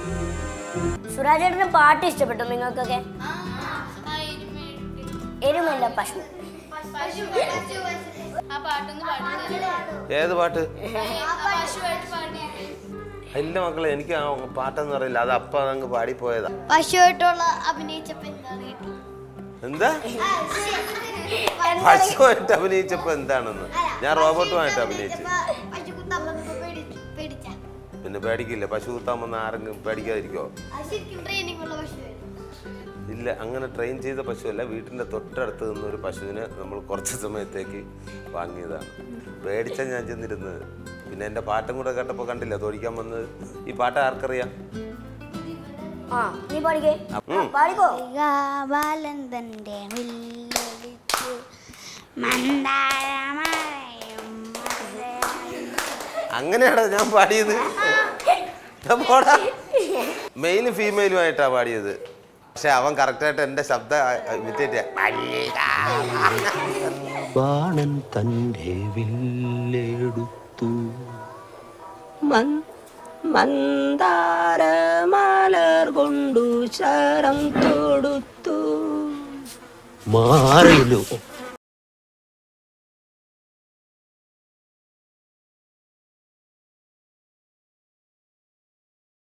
സുരാജേട്ടന് പാട്ട് ഇഷ്ടപ്പെട്ടു നിങ്ങൾക്കൊക്കെ എരുമല്ല പശു ആ പാട്ടൊന്ന് പാടുന്നത് ഏത് പാട്ട് പശുവായിട്ട് പാടിയത് ഇല്ല മക്കളെ എനിക്ക് ആ പാട്ടെന്ന് അറിയില്ല അത് അപ്പ അങ്ങ് പാടിപ്പോയതാ പശുവായിട്ടുള്ള അഭിനയിച്ചപ്പോ എന്താണ് കേട്ടത് എന്താ പശുവായിട്ട് അഭിനയിച്ചപ്പോ എന്താണെന്ന് ഞാൻ റോബോട്ടുമായിട്ട് അഭിനയിച്ചു പശു കുത്താൻ വന്നപ്പോ പേടിച്ചു പേടിച്ച പിന്നെ പേടിക്കില്ല പശു കുത്താൻ വന്ന ആരെങ്കിലും പേടിക്കാതിരിക്കോ അത് ശരിക്കും ട്രെയിനിങ് ഉള്ള പശുവായിരുന്നു ഇല്ല അങ്ങനെ ട്രെയിൻ ചെയ്ത പശുവല്ല വീട്ടിൻ്റെ തൊട്ടടുത്ത് നിന്ന് ഒരു പശുവിനെ നമ്മൾ കുറച്ച് സമയത്തേക്ക് വാങ്ങിയതാണ് പേടിച്ച ഞാൻ ചെന്നിരുന്നത് പിന്നെ എൻ്റെ പാട്ടും കൂടെ കേട്ടപ്പോൾ കണ്ടില്ല തൊഴിക്കാൻ വന്നത് ഈ പാട്ട് ആർക്കറിയാം ആ നീ പാടിക്കേ ഉം. പാടിക്കോ ബാലൻ തന്റെ വില്ലടിച്ചു മന്ദാരമഴയും അങ്ങനെയാണോ ഞാൻ പാടിയത് ദാ പോടാ മെയിലും ഫീമെയിലുമായിട്ടാ പാടിയത് പക്ഷെ അവൻ കറക്റ്റായിട്ട് എൻ്റെ ശബ്ദം ഇമിറ്റേറ്റ് ബാണൻ തൻ്റെ വില്ലെടുത്തു മൻ മന്ദാരമാലർ കൊണ്ടു ശരം തൊടുത്തു മാറിലു